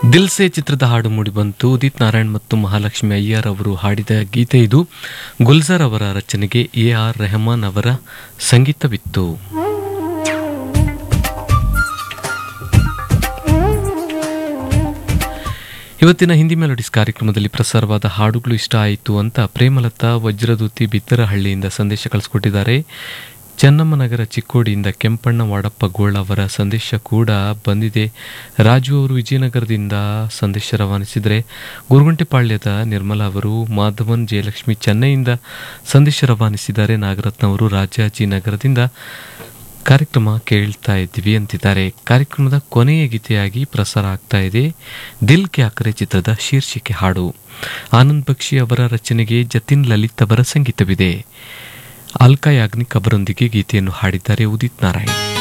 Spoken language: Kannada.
ದಿಲ್ಸೆ ಚಿತ್ರದ ಹಾಡು ಮೂಡಿಬಂತು ಉದಿತ್ ನಾರಾಯಣ್ ಮತ್ತು ಮಹಾಲಕ್ಷ್ಮಿ ಅಯ್ಯರ್ ಅವರು ಹಾಡಿದ ಗೀತೆ ಇದು ಗುಲ್ಜರ್ ಅವರ ರಚನೆಗೆ ಎ ಆರ್ ರೆಹಮಾನ್ ಅವರ ಸಂಗೀತವಿತ್ತು ಇವತ್ತಿನ ಹಿಂದಿ ಮೆಲೋಡಿಸ್ ಕಾರ್ಯಕ್ರಮದಲ್ಲಿ ಪ್ರಸಾರವಾದ ಹಾಡುಗಳು ಇಷ್ಟ ಆಯಿತು ಅಂತ ಪ್ರೇಮಲತಾ ವಜ್ರದೂತಿ ಬಿತ್ತರಹಳ್ಳಿಯಿಂದ ಸಂದೇಶ ಕಳಿಸ್ಕೊಟ್ಟಿದ್ದಾರೆ ಚೆನ್ನಮ್ಮನಗರ ಚಿಕ್ಕೋಡಿಯಿಂದ ಕೆಂಪಣ್ಣ ವಾಡಪ್ಪ ಗೋಳ್ ಅವರ ಸಂದೇಶ ಕೂಡ ಬಂದಿದೆ ರಾಜು ಅವರು ವಿಜಯನಗರದಿಂದ ಸಂದೇಶ ರವಾನಿಸಿದರೆ ಗುರುಗುಂಟೆಪಾಳ್ಯದ ನಿರ್ಮಲಾ ಅವರು ಮಾಧವನ್ ಜಯಲಕ್ಷ್ಮಿ ಚೆನ್ನೈಯಿಂದ ಸಂದೇಶ ರವಾನಿಸಿದ್ದಾರೆ ನಾಗರತ್ನ ಅವರು ರಾಜಾಜಿನಗರದಿಂದ ಕಾರ್ಯಕ್ರಮ ಕೇಳ್ತಾ ಇದ್ದೀವಿ ಅಂತಿದ್ದಾರೆ ಕಾರ್ಯಕ್ರಮದ ಕೊನೆಯ ಗೀತೆಯಾಗಿ ಪ್ರಸಾರ ಆಗ್ತಾ ಇದೆ ದಿಲ್ ಕ್ಯಾಕರೆ ಚಿತ್ರದ ಶೀರ್ಷಿಕೆ ಹಾಡು ಆನಂದ್ ಬಕ್ಷಿ ಅವರ ರಚನೆಗೆ ಜತಿನ್ ಲಲಿತ್ ಅವರ ಸಂಗೀತವಿದೆ ಅಲ್ಕಾ ಯಾಗ್ನಿಕ್ ಅವರೊಂದಿಗೆ ಗೀತೆಯನ್ನು ಹಾಡಿದ್ದಾರೆ ಉದಿತ್ ನಾರಾಯಣ್